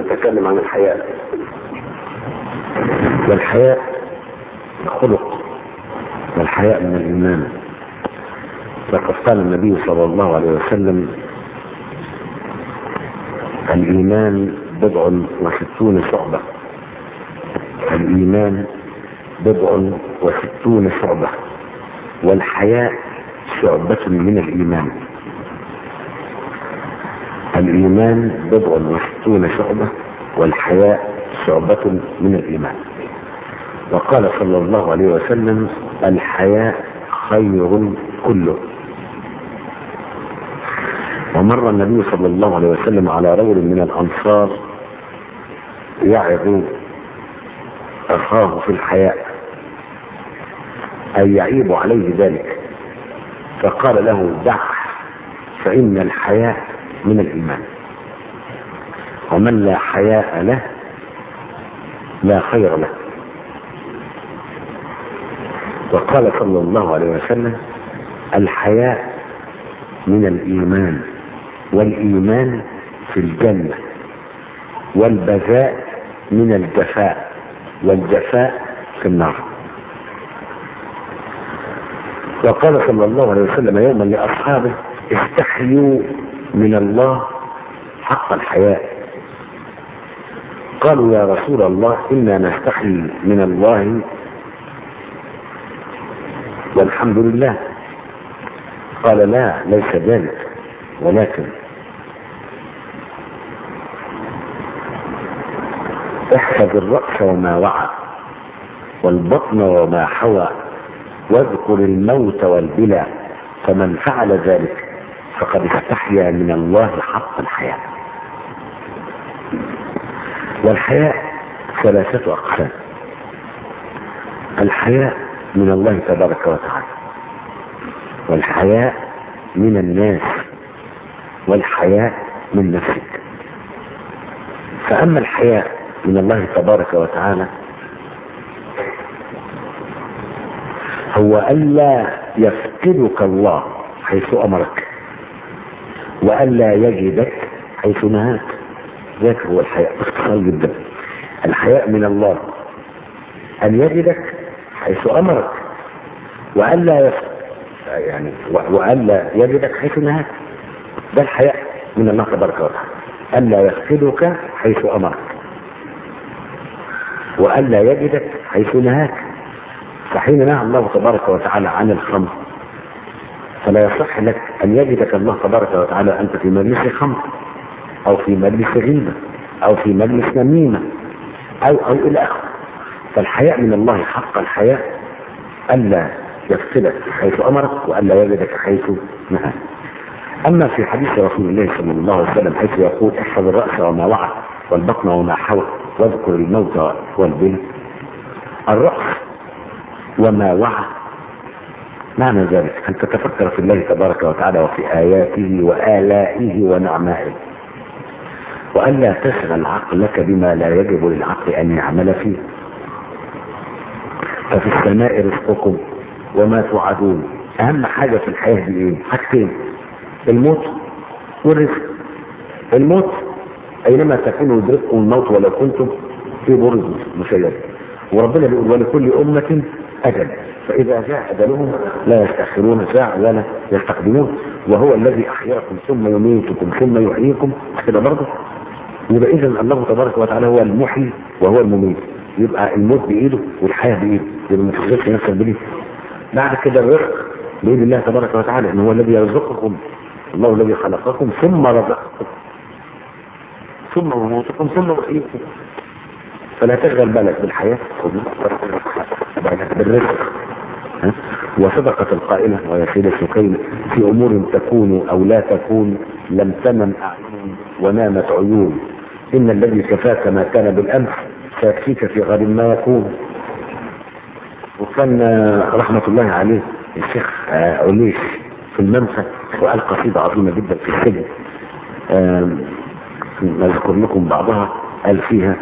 نتكلم عن الحياء والحياء خلق والحياء من الإيمان لقد قال النبي صلى الله عليه وسلم الإيمان بضع وستون شعبة الإيمان بضع وستون شعبة والحياء شعبة من الإيمان الإيمان بضع وستون شعبة والحياء شعبة من الإيمان وقال صلى الله عليه وسلم الحياء خير كله ومر النبي صلى الله عليه وسلم على رجل من الأنصار يعظ أخاه في الحياء أي يعيب عليه ذلك فقال له دعه فإن الحياء من الإيمان ومن لا حياء له لا خير له وقال صلى الله عليه وسلم الحياء من الإيمان والإيمان في الجنة والبذاء من الجفاء والجفاء في النار وقال صلى الله عليه وسلم يوما لأصحابه استحيوا من الله حق الحياء قالوا يا رسول الله إنا نستحي من الله والحمد لله قال لا ليس ذلك ولكن احفظ الرأس وما وعى والبطن وما حوى واذكر الموت والبلى فمن فعل ذلك فقد استحيا من الله حق الحياة والحياء ثلاثة أقسام الحياء من الله تبارك وتعالى والحياء من الناس والحياء من نفسك فأما الحياء من الله تبارك وتعالى هو ألا يفقدك الله حيث أمرك وألا يجدك حيث نهاك ذاك هو الحياء باختصار جدا الحياء من الله أن يجدك حيث أمرك وألا يف... يعني وألا يجدك حيث نهاك ده الحياء من الله تبارك وتعالى ألا يفقدك حيث أمرك وألا يجدك حيث نهاك فحين نهى الله تبارك وتعالى عن الخمر فلا يصح لك أن يجدك الله تبارك وتعالى أنت في مجلس خمر أو في مجلس غيبة أو في مجلس نميمة أو أو إلى آخره فالحياء من الله حق الحياء ألا يفقدك حيث أمرك وألا يجدك حيث نهاك أما في حديث رسول الله صلى الله عليه وسلم حيث يقول احفظ الرأس وما وعى والبطن وما حوى واذكر الموت والبن الرأس وما وعى معنى ذلك أن تتفكر في الله تبارك وتعالى وفي آياته وآلائه ونعمائه وألا تشغل عقلك بما لا يجب للعقل أن يعمل فيه ففي السماء رزقكم وما توعدون أهم حاجة في الحياة دي إيه؟ حاجتين الموت والرزق الموت أينما تكونوا يدرككم الموت ولو كنتم في برز مشيد وربنا بيقول ولكل أمة أجل فإذا جاء أجلهم لا يستأخرون ساعة ولا يستقدمون وهو الذي أحياكم ثم يميتكم ثم يحييكم كده برضه يبقى إذا الله تبارك وتعالى هو المحيي وهو المميت يبقى الموت بإيده والحياة بإيده يبقى ما تشغلش نفسك بيه بعد كده الرزق بإيد الله تبارك وتعالى إن هو الذي يرزقكم الله الذي خلقكم ثم رزقكم ثم يموتكم ثم يحييكم فلا تشغل بالك بالحياة بالرزق وصدقة القائلة ويا سيدة سكين في أمور تكون أو لا تكون لم تنم أعين ونامت عيون إن الذي كفاك ما كان بالأمس سيكفيك في غد ما يكون وكان رحمة الله عليه الشيخ عليش في المنفى وقال قصيدة عظيمة جدا في السجن نذكر لكم بعضها قال فيها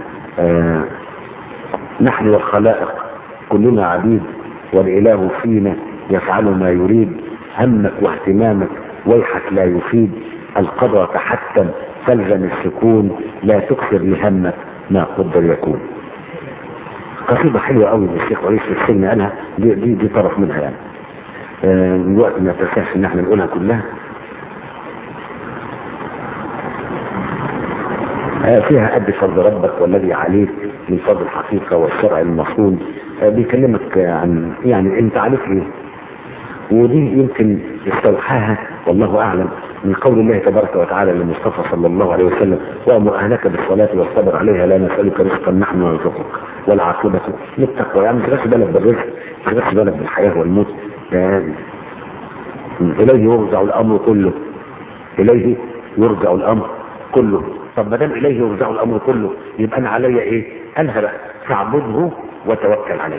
نحن والخلائق كلنا عبيد والإله فينا يفعل ما يريد همك واهتمامك ويحك لا يفيد القدر تحتم فالزم السكون لا تكثر لهمك ما قدر يكون قصيدة حلوة قوي للشيخ وليد في السجن قالها دي, دي, دي طرف منها يعني آه، الوقت ما تنساش ان احنا نقولها كلها آه، فيها أد فرض ربك والذي عليك من فضل الحقيقة والشرع المفروض آه، بيكلمك آه، عن يعني انت عليك ايه ودي يمكن استوحاها والله اعلم من قول الله تبارك وتعالى للمصطفى صلى الله عليه وسلم وامر اهلك بالصلاه واصطبر عليها لا نسالك رزقا نحن نرزقك والعاقبه للتقوى يعني ما تشغلش بالك بالرزق ما تشغلش بالك بالحياه والموت يعني اليه يرجع الامر كله اليه يرجع الامر كله طب ما دام اليه يرجع الامر كله يبقى انا عليا ايه؟ انهى بقى فاعبده وتوكل عليه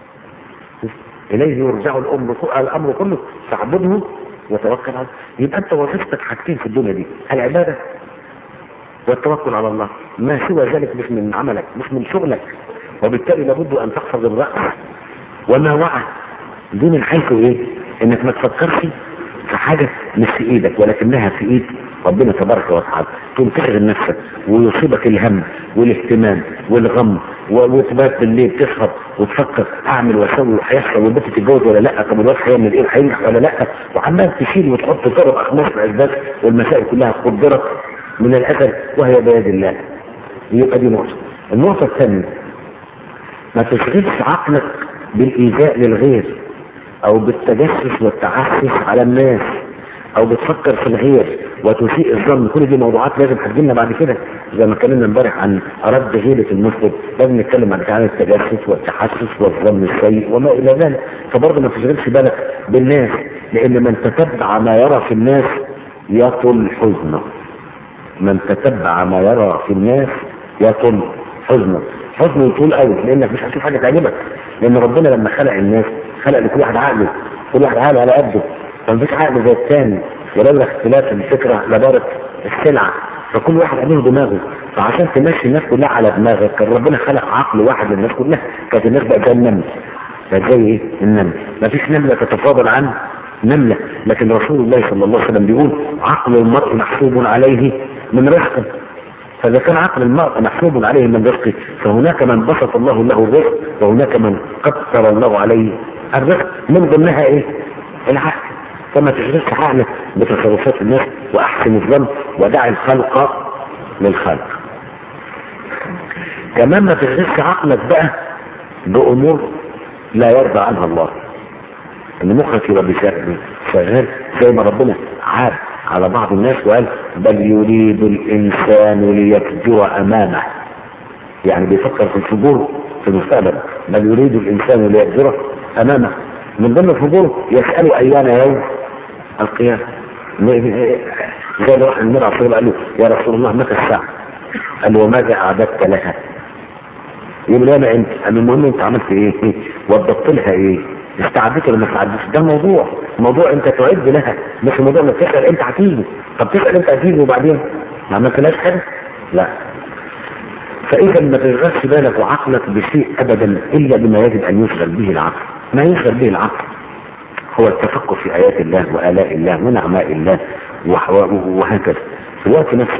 اليه يرجع الامر الامر كله فاعبده وتوكل عليه يبقى انت وظيفتك حاجتين في الدنيا دي العباده والتوكل على الله ما سوى ذلك مش من عملك مش من شغلك وبالتالي لابد ان تحفظ الراس وما وعى دي من حيث ايه انك ما تفكرش في حاجه مش في ايدك ولكنها في ايد ربنا تبارك وتعالى تقوم تشغل نفسك ويصيبك الهم والاهتمام والغم و- وتبات بالليل تسهر وتفكر اعمل واسوي وهيحصل والبنت تتجوز ولا لا طب الواد هيعمل ايه هينجح ولا لا وعمال تشيل وتحط طرق اخماس الاسباب والمسائل كلها قدرت من الازل وهي بيد الله يبقى دي نقطه النقطه الثانيه ما تشغلش عقلك بالايذاء للغير او بالتجسس والتعسف على الناس او بتفكر في الغير وتسيء الظن كل دي موضوعات لازم هتجيلنا بعد كده زي ما اتكلمنا امبارح عن رد غيبة المسلم لازم نتكلم بعد كده عن التجسس والتحسس والظن السيء وما الى ذلك فبرضه ما تشغلش بالك بالناس لان من تتبع ما يرى في الناس يطل حزنه من تتبع ما يرى في الناس يطل حزنه حزنه يطول قوي لانك مش هتشوف حاجه تعجبك لان ربنا لما خلق الناس خلق لكل واحد عقله كل واحد عقله على قده فمفيش عقل زي الثاني ولولا اختلاف الفكره لبارت السلعه فكل واحد عليه دماغه فعشان تمشي الناس كلها على دماغك كان ربنا خلق عقل واحد للناس كلها كانت الناس بقى زي النمل بقت زي ايه؟ النمل مفيش نمله تتفاضل عن نمله لكن رسول الله صلى الله عليه وسلم بيقول عقل المرء محسوب عليه من رزقه فإذا كان عقل المرء محسوب عليه من رزقه فهناك من بسط الله له الرزق وهناك من قدر الله عليه الرزق من ضمنها ايه؟ العقل فما تشغلش عقلك بتصرفات الناس واحسن الظن ودع الخلق للخلق كمان ما تشغلش عقلك بقى بامور لا يرضى عنها الله ان مخك يبقى بيشغل- شغال زي ما ربنا عاد على بعض الناس وقال بل يريد الانسان ليفجر امامه يعني بيفكر في الفجور في المستقبل بل يريد الانسان ليفجر امامه من ضمن الفجور يسأل ايان يوم القيامة زي ما راح النبي عليه الصلاة والسلام قال له يا رسول الله متى الساعة؟ قال له وماذا أعددت لها؟ يقول له انا انت انا المهم انت عملت ايه وضبط لها ايه استعدت ولا ما استعدتش ده موضوع موضوع انت تعد لها مش موضوع انك تسال انت هتيجي طب تسال انت هتيجي وبعدين ما عملتلاش حاجه لا فاذا ما تشغلش بالك وعقلك بشيء ابدا الا بما يجب ان يشغل به العقل ما يشغل به العقل هو التفكر في ايات الله والاء الله ونعماء الله وح- وهكذا في الوقت نفسه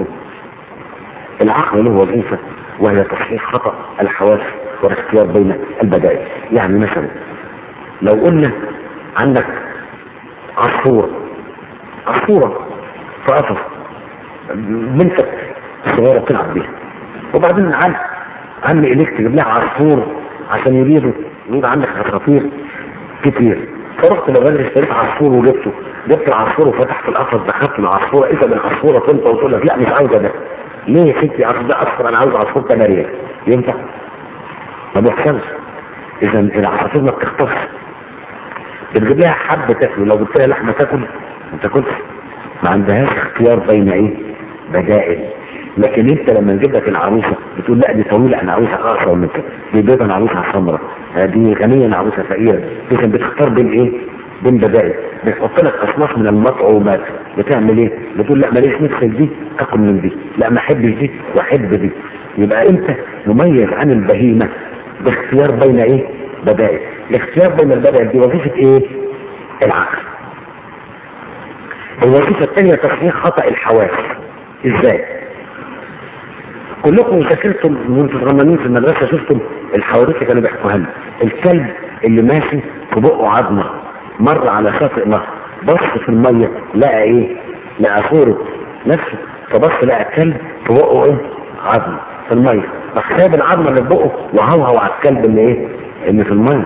العقل له وظيفة وهي تصحيح خطأ الحواس والاختيار بين البدائل يعني مثلا لو قلنا عندك عصفورة عصفورة في قفص بنتك الصغيرة تلعب بيها وبعدين عم عم إليك تجيب لها عصفور عشان يريده يريد عندك عصافير كتير فرحت للراجل اشتريت عصفور وجبته جبت العصفور وفتحت القفص دخلت العصفورة اذا العصفورة كنت وتقول لك لا مش عاوزة ده ليه يا ستي عصفور ده اصفر انا عاوز عصفور كناريا ينفع؟ ما بيحصلش اذا العصافير ما بتختص بتجيب لها حبة تاكله لو جبت لها لحمة تاكل ما تاكلش ما عندهاش اختيار بين ايه؟ بدائل لكن انت لما نجيب لك العروسه بتقول لا دي طويله انا عاوزها اقصر من كده دي بيضه انا عاوزها حمراء دي غنيه انا عاوزها فقيره اذا بتختار بين ايه؟ بين بدائل بتحط لك اصناف من المطعومات بتعمل ايه؟ بتقول لا ماليش نفس دي اكل من دي لا ما احبش دي واحب دي يبقى انت مميز عن البهيمه باختيار بين ايه؟ بدائل الاختيار بين البدائل دي وظيفه ايه؟ العقل الوظيفه الثانيه تصحيح خطا الحواس ازاي؟ كلكم ذاكرتم وانتم صغننين في المدرسه شفتم الحوادث كانوا بيحكوها لنا الكلب اللي ماشي في بقه عظمه مر على شاطئ نهر بص في الميه لقى ايه؟ لقى صوره نفسه فبص لقى الكلب في بقه ايه؟ عظمه في الميه راح ساب العظمه اللي في بقه وهوهو على الكلب اللي ايه؟ اللي في الميه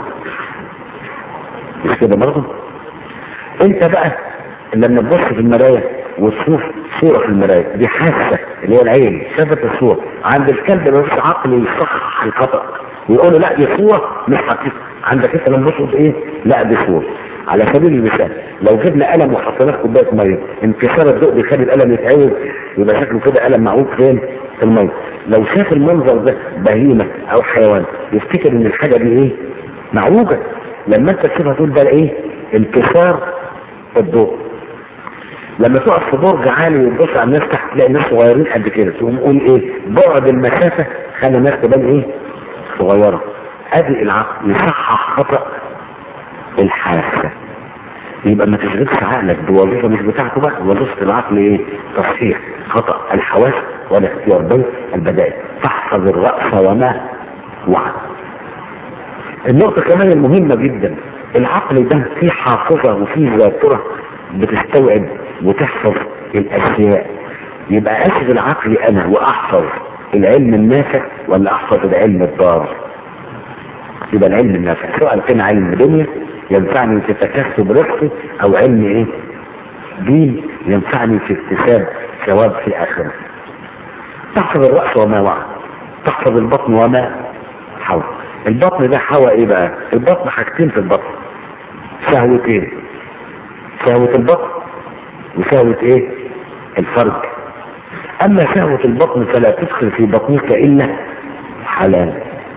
مش كده برضه؟ انت بقى لما تبص في المرايه وتشوف صورة في المراية دي حاسة اللي هي العين شافت الصورة عند الكلب ما فيش عقل يصحح الخطأ ويقول له لا دي صورة مش حقيقة عندك انت لما تقول ايه لا دي صورة على سبيل المثال لو جبنا قلم وحطيناه في كوبايه ميه انكسار الضوء بيخلي القلم يتعوج يبقى شكله كده قلم معوج فين في الميه لو شاف المنظر ده بهيمه او حيوان يفتكر ان الحاجه دي ايه معوجه لما انت تشوفها تقول ده ايه انكسار الضوء لما تقف في برج عالي وتبص على الناس تحت تلاقي ناس صغيرين قد كده تقوم تقول ايه بعد المسافه خلى الناس تبان ايه صغيره ادي العقل يصحح خطا الحاسه يبقى ما تشغلش عقلك بوظيفه مش بتاعته بقى وظيفه العقل ايه تصحيح خطا الحواس والاختيار بين البدائل تحفظ الراس وما وعى النقطه كمان المهمه جدا العقل ده فيه حافظه وفيه ذاكره بتستوعب وتحفظ الاشياء يبقى اشغل عقلي انا واحفظ العلم النافع ولا احفظ العلم الضار يبقى العلم النافع سواء كان علم دنيا ينفعني في تكسب رزقي او علم ايه دين ينفعني في اكتساب ثواب في اخره تحفظ الراس وما وعى تحفظ البطن وما حوى البطن ده حوى ايه بقى البطن حاجتين في البطن شهوتين شهوة البطن وشهوة ايه الفرج اما شهوة البطن فلا تدخل في بطنك الا حلال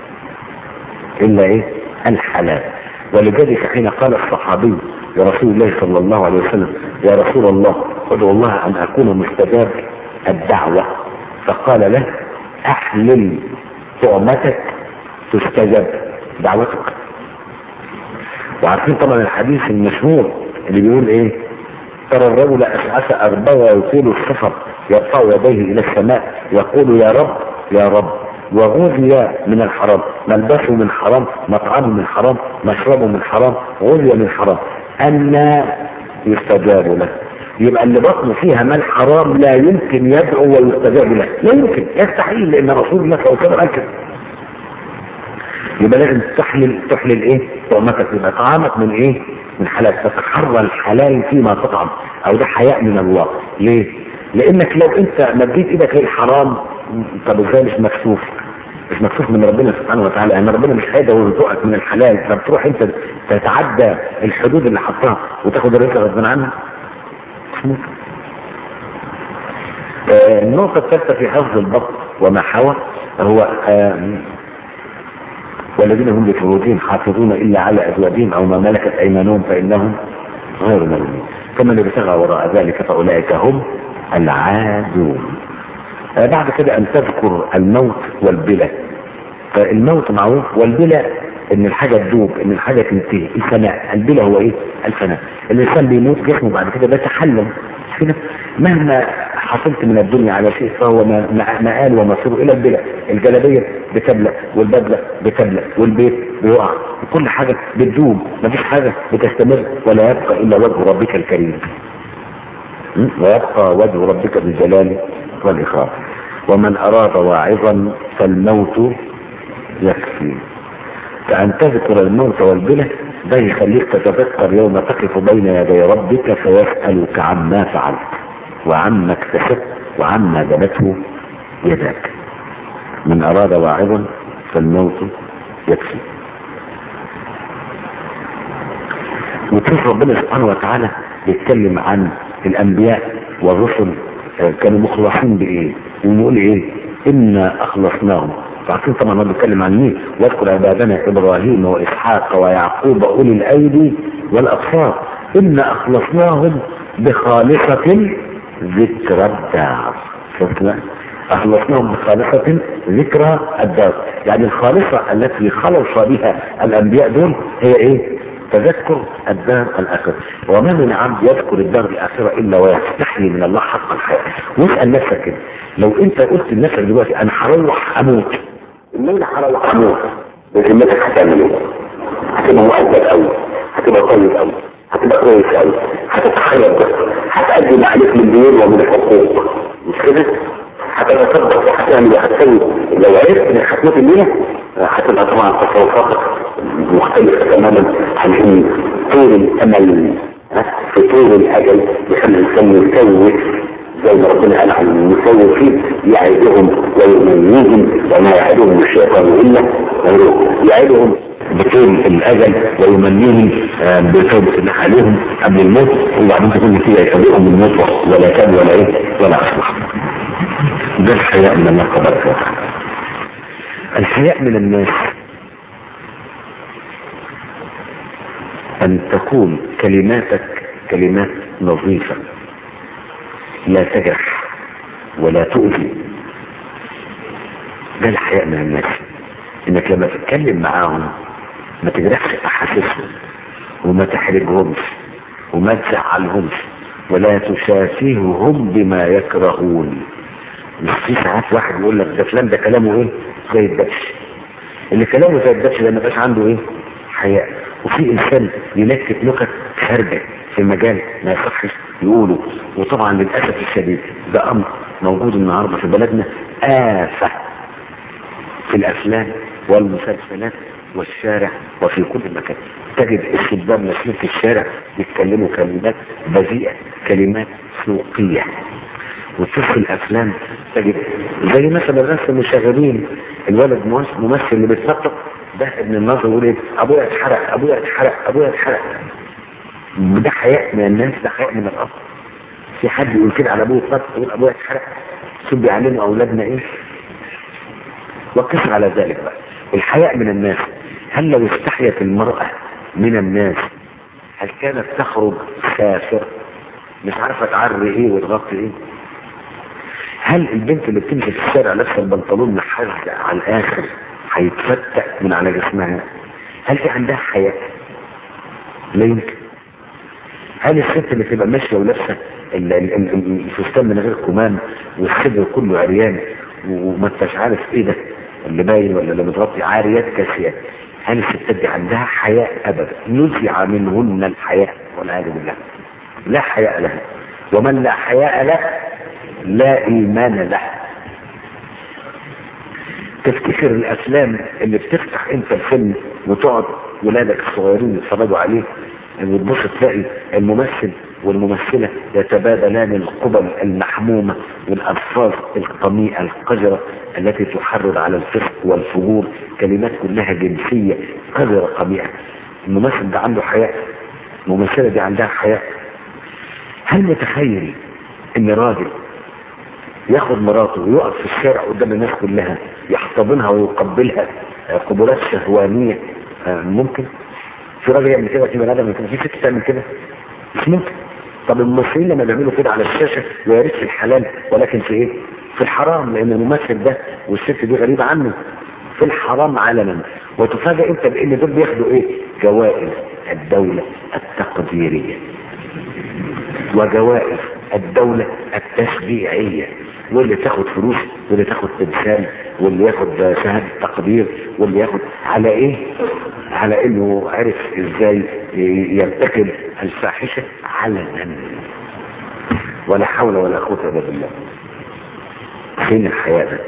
الا ايه الحلال ولذلك حين قال الصحابي لرسول الله صلى الله عليه وسلم يا رسول الله ادعو الله ان اكون مستجاب الدعوة فقال له احلل طعمتك تستجاب دعوتك وعارفين طبعا الحديث المشهور اللي بيقول ايه ترى الرجل اشعث اغبى يطيل السفر يرفع يديه الى السماء يقول يا رب يا رب وغذي من الحرام ملبسه من حرام مطعمه من حرام مشربه من حرام غذي من حرام أن يستجاب له يبقى اللي بطنه فيها مال حرام لا يمكن يدعو ويستجاب له لا يمكن يستحيل لان رسول الله صلى الله عليه وسلم قال كده يبقى لازم تحلل تحلل ايه طعمتك يبقى طعامك من ايه من حلال تتحرى الحلال فيما تطعم او ده حياء من الله ليه لانك لو انت مديت ايدك للحرام طب ازاي مش مكسوف مش مكسوف من ربنا سبحانه وتعالى يعني ربنا مش هيدا ويرزقك من الحلال فبتروح انت تتعدى الحدود اللي حطها وتاخد الرزق غصب عنك مش ممكن آه النقطة الثالثة في حفظ البطن وما حوى هو آه والذين هم لفروجهم حافظون إلا على أزواجهم أو ما ملكت أيمانهم فإنهم غير ملومين فمن ابتغى وراء ذلك فأولئك هم العادون آه بعد كده أن تذكر الموت والبلى فالموت معروف والبلى ان الحاجة تدوب ان الحاجة تنتهي الفناء البلى هو ايه الفناء الانسان بيموت جسمه بعد كده بيتحلل كده مهما حصلت من الدنيا على شيء فهو مآل ومصيره الى البلى الجلابية بتبلى والبدلة بتبلى والبيت بيقع كل حاجة بتدوب مفيش حاجة بتستمر ولا يبقى الا وجه ربك الكريم ويبقى وجه ربك بالجلال والإكرام ومن أراد واعظا فالموت يكفي فأن تذكر الموت والبلى ده يخليك تتذكر يوم تقف بين يدي ربك فيسألك عما فعلت وعما اكتسبت وعما جنته يداك من أراد واعظا فالموت يكفي وتشوف ربنا سبحانه وتعالى بيتكلم عن الأنبياء والرسل كانوا مخلصين بإيه ونقول إيه إنا أخلصناهم عارفين طبعا هو بيتكلم عن مين واذكر عبادنا ابراهيم واسحاق ويعقوب اولي الايدي والابصار انا اخلصناهم بخالصة ذكرى الدار شفنا اخلصناهم بخالصة ذكرى الدار يعني الخالصة التي خلص بها الانبياء دول هي ايه تذكر الدار الآخرة وما من عبد يذكر الدار الآخرة إلا ويستحي من الله حق الحياة واسأل نفسك كده لو أنت قلت لنفسك دلوقتي أنا هروح أموت الليل هروح اموت بذمتك هتعمل ايه؟ هتبقى مؤدب قوي هتبقى طيب قوي هتبقى كويس قوي هتتخيل بس هتقدم عليك من ديون ومن الحقوق مش كده؟ هتتصدق وهتعمل وهتسوي لو عرفت انك هتموت الليله هتبقى طبعا تصرفاتك مختلفه تماما عن ان طول الامل ها، في طول الاجل يخلي الانسان يسوي زي ما ربنا قال عن المسوي فيه يعدهم ويمنيهم وما يعدهم الشيطان الا غيره يعدهم بطول الأجل ويمنيهم آه، بتوبة الله عليهم قبل الموت وبعدين تكون فيها يسبقهم الموت ولا كان ولا إيه ولا أصلح ده الحياء من الله تبارك وتعالى الحياء من الناس أن تكون كلماتك كلمات نظيفة لا تجرح ولا تؤذي ده الحياء من الناس انك لما تتكلم معاهم ما تجرحش احاسيسهم وما تحرجهمش وما تزعلهمش ولا تشافههم بما يكرهون مش في ساعات واحد يقول لك ده فلان ده كلامه ايه زي الدبش اللي كلامه زي الدبش ده ما بقاش عنده ايه حياء وفي انسان ينكت نكت خارجه في مجال ما يصحش يقوله وطبعا للاسف الشديد ده امر موجود النهارده في بلدنا آفة في الافلام والمسلسلات والشارع وفي كل مكان تجد الشباب ماشيين في الشارع بيتكلموا كلمات بذيئة كلمات سوقية وتشوف في الافلام تجد زي مثلا الناس المشغلين الولد ممثل ممثل اللي بيتنطط ده ابن الناظر يقول ايه ابويا اتحرق ابويا اتحرق ابويا اتحرق ده حياء من الناس ده حياء من الارض في حد يقول كده على ابوه اتنطط يقول ابويا اتحرق شوف بيعلموا اولادنا ايه وقف على ذلك بقى الحياء من الناس هل لو استحيت المرأة من الناس هل كانت تخرج سافر مش عارفة تعري ايه وتغطي ايه هل البنت اللي بتمشي في الشارع لابسه البنطلون محزق على الاخر هيتفتق من على جسمها هل في عندها حياء لا يمكن هل الست اللي تبقى ماشيه ولابسه ال- ال- ال- الفستان من غير كمام والصدر كله عريان وما انتش عارف ايه ده اللي باين ولا اللي متغطي عاريات كاسيات هل الستات دي عندها حياء ابدا نزع منهن الحياء والعياذ بالله لا حياء لها ومن لا حياء له لا ايمان له تفتكر الافلام اللي بتفتح انت الفيلم وتقعد ولادك الصغيرين يتفرجوا عليه وتبص تلاقي الممثل والممثلة يتبادلان القبل المحمومة والألفاظ القميئة القذرة التي تحرض على الفسق والفجور كلمات كلها جنسية قذرة قميئة الممثل ده عنده حياء الممثلة دي عندها حياء هل متخيل ان راجل ياخد مراته ويقف في الشارع قدام الناس كلها يحتضنها ويقبلها قبلات شهوانية آه، ممكن في راجل يعمل كده في بني ادم يعمل كده في ست تعمل كده مش ممكن طب الممثلين لما بيعملوا كده على الشاشة يا ريت في الحلال ولكن في ايه في الحرام لان الممثل ده والست دي غريبة عنه في الحرام علنا وتفاجئ انت بان دول بياخدوا ايه جوائز الدولة التقديرية وجوائز الدولة التشجيعية واللي تاخد فلوس واللي تاخد تمثال واللي ياخد شهادة تقدير واللي ياخد على ايه على انه عرف ازاي يرتكب الفاحشة علنا ولا حول ولا قوة الا بالله فين الحياة ده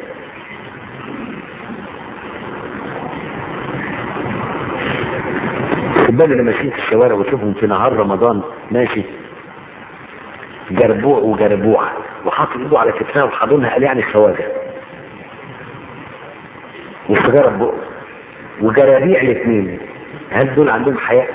الشباب اللي ماشيين في الشوارع وتشوفهم في نهار رمضان ماشي جربوع وجربوعة وحاطط ايده على كتفها وحاضنها قال يعني الخواجة والسيجارة بقه وجرابيع الاثنين هل دول عندهم حياء؟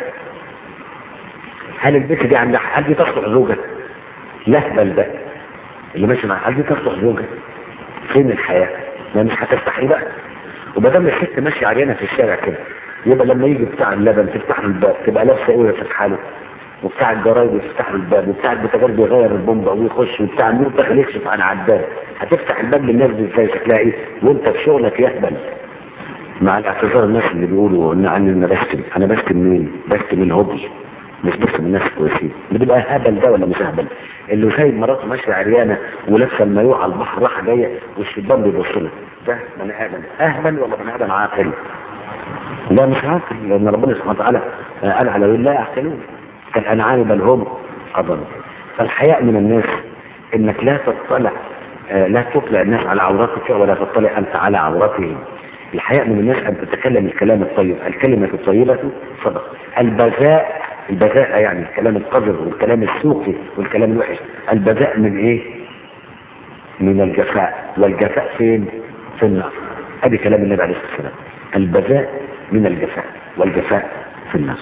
هل البنت دي عندها هل دي تصلح زوجة؟ لا بل ده اللي ماشي معاها هل دي تصلح زوجة؟ فين الحياء؟ ما مش هتستحي بقى وما دام الست ماشية عريانة في الشارع كده يبقى لما يجي بتاع اللبن تفتح له الباب تبقى لابسه ايه وتفتح له وبتاع الجرايد يفتح له الباب وبتاع البوتاجاز بيغير البومبا ويخش وبتاع النور داخل يكشف عن عداد هتفتح الباب للناس دي ازاي شكلها ايه وانت في شغلك يهبل مع الاعتذار الناس اللي بيقولوا ان عني انا بشتم انا بشتم مين بشتم الهبل مش بشتم الناس الكويسين اللي بيبقى هبل ده ولا مش هبل اللي سايب مراته ماشيه عريانه ولابسه المايوه على البحر رايحه جايه والشبان بيبص لها ده بني ادم اهبل ولا بني ادم عاقل لا مش عاقل لان ربنا سبحانه وتعالى قال على لا يعقلون كالانعام بل هم اضل فالحياء من الناس انك لا تطلع آه، لا تطلع الناس على عوراتك ولا تطلع انت على عوراتهم الحياء من الناس ان تتكلم الكلام الطيب الكلمة الطيبة صدق البذاء البذاء يعني الكلام القذر والكلام السوقي والكلام الوحش البذاء من ايه من الجفاء والجفاء فين في النار ادي كلام النبي عليه الصلاة والسلام البذاء من الجفاء والجفاء في النار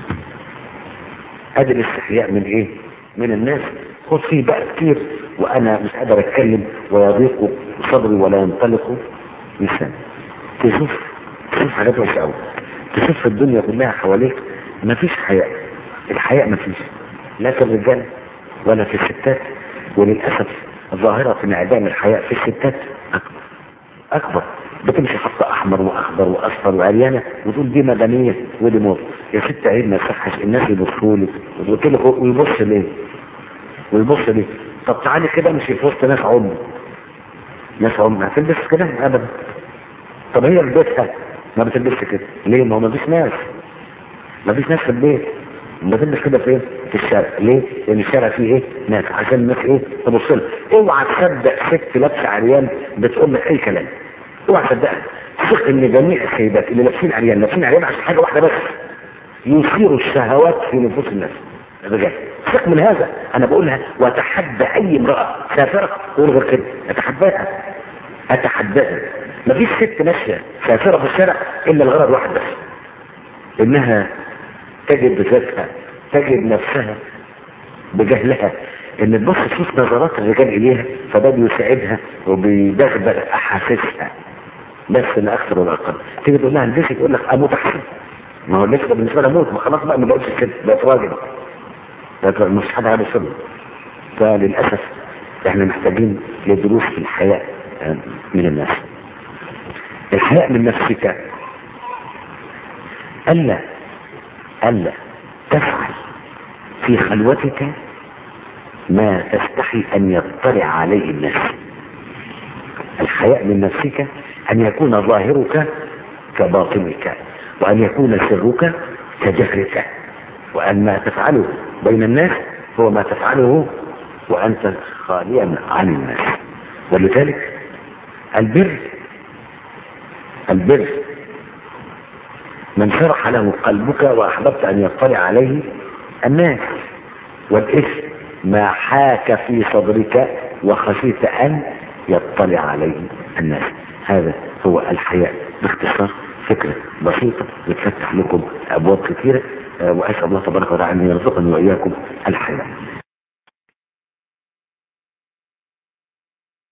ادي الاستحياء من ايه من الناس خد فيه بقى كتير وانا مش قادر اتكلم ويضيق صدري ولا ينطلق لساني تشوف تشوف حاجات وحشه قوي تشوف في الدنيا كلها حواليك مفيش حياء الحياء مفيش لا في الرجال ولا في الستات وللاسف ظاهره انعدام الحياء في الستات اكبر اكبر بتمشي خط احمر واخضر واصفر وعريانه وتقول دي مدنيه ودي موت يا ست عيب ما يصحش الناس يبصوا لك وقلت له ويبص ليه ويبص ليه طب تعالي كده مش في وسط ناس عم ناس عم هتلبس كده ابدا طب هي في بيتها ما بتلبسش كده ليه ما هو ما فيش ناس ما فيش ناس في البيت ما تلبس كده فين في الشارع ليه لان الشارع فيه ايه ناس عشان الناس ايه تبص لها اوعى تصدق ست لابسه عريان بتقول لك اي كلام اوعى تصدقها ثق ان جميع السيدات اللي لابسين عريان لابسين عريان عشان حاجه واحده بس يثيروا الشهوات في نفوس الناس الرجال ثق من هذا انا بقولها واتحدى اي امراه سافره تقول غير كده اتحداها اتحداها مفيش ست ماشيه سافره في الشارع الا الغرض واحد بس انها تجد ذاتها تجد نفسها بجهلها ان تبص تشوف نظرات الرجال اليها فده بيساعدها وبيدغدغ احاسيسها بس لا اكثر ولا اقل تيجي تقول لها البسي تقول لك اموت احسن ما هو اللبس ده بالنسبه لها موت ما خلاص بقى ما بقتش كده بقت راجل لكن مش حد هذا السبب فللاسف احنا محتاجين لدروس في الحياء من الناس الحياء من نفسك ألا ألا تفعل في خلوتك ما تستحي أن يطلع عليه الناس الحياء من نفسك أن يكون ظاهرك كباطنك وأن يكون سرك كجهرك وأن ما تفعله بين الناس هو ما تفعله وأنت خاليا عن الناس ولذلك البر البر من شرح له قلبك وأحببت أن يطلع عليه الناس والإثم ما حاك في صدرك وخشيت أن يطلع عليه الناس هذا هو الحياء باختصار فكرة بسيطة بتفتح لكم أبواب كثيرة وأسأل الله تبارك وتعالى أن يرزقني وإياكم الحياة